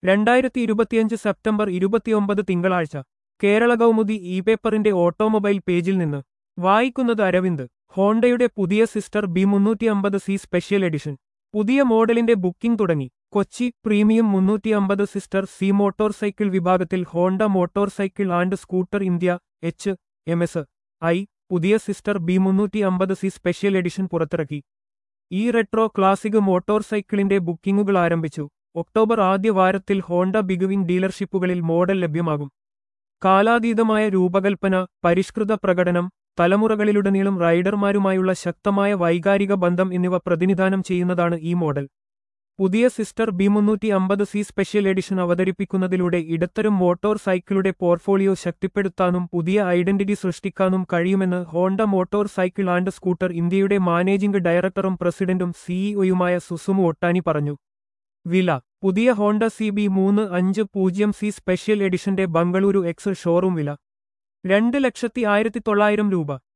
രണ്ടായിരത്തി ഇരുപത്തിയഞ്ച് സെപ്റ്റംബർ ഇരുപത്തിയൊമ്പത് തിങ്കളാഴ്ച കേരള കൗമുദി ഇ പേപ്പറിന്റെ ഓട്ടോമൊബൈൽ പേജിൽ നിന്ന് വായിക്കുന്നത് അരവിന്ദ് ഹോണ്ടയുടെ പുതിയ സിസ്റ്റർ ബി മുന്നൂറ്റി അമ്പത് സി സ്പെഷ്യൽ എഡിഷൻ പുതിയ മോഡലിന്റെ ബുക്കിംഗ് തുടങ്ങി കൊച്ചി പ്രീമിയം മുന്നൂറ്റി അമ്പത് സിസ്റ്റർ സി മോട്ടോർ സൈക്കിൾ വിഭാഗത്തിൽ Honda motorcycle and scooter India H M S I പുതിയ സിസ്റ്റർ ബി മുന്നൂറ്റി അമ്പത് സി സ്പെഷ്യൽ എഡിഷൻ പുറത്തിറക്കി ഈ റെട്രോ ക്ലാസിക് മോട്ടോർ സൈക്കിളിന്റെ ബുക്കിംഗുകൾ ആരംഭിച്ചു ഒക്ടോബർ ആദ്യ വാരത്തിൽ ഹോണ്ട ബിഗുവിംഗ് ഡീലർഷിപ്പുകളിൽ മോഡൽ ലഭ്യമാകും കാലാതീതമായ രൂപകൽപ്പന പരിഷ്കൃത പ്രകടനം തലമുറകളിലുടനീളം റൈഡർമാരുമായുള്ള ശക്തമായ വൈകാരിക ബന്ധം എന്നിവ പ്രതിനിധാനം ചെയ്യുന്നതാണ് ഈ മോഡൽ പുതിയ സിസ്റ്റർ ബി മുന്നൂറ്റി അമ്പത് സി സ്പെഷ്യൽ എഡിഷൻ അവതരിപ്പിക്കുന്നതിലൂടെ ഇടത്തരം മോട്ടോർ സൈക്കിളുടെ പോർട്ട്ഫോളിയോ ശക്തിപ്പെടുത്താനും പുതിയ ഐഡന്റിറ്റി സൃഷ്ടിക്കാനും കഴിയുമെന്ന് Honda motorcycle and scooter ഇന്ത്യയുടെ മാനേജിംഗ് ഡയറക്ടറും പ്രസിഡന്റും സിഇഒയുമായ സുസുമു ഒട്ടാനി പറഞ്ഞു വില പുതിയ ഹോണ്ട സി ബി മൂന്ന് അഞ്ച് പൂജ്യം സി സ്പെഷ്യൽ എഡിഷന്റെ ബംഗളൂരു എക്സ് ഷോറൂം വില രണ്ട് ലക്ഷത്തി ആയിരത്തി തൊള്ളായിരം രൂപ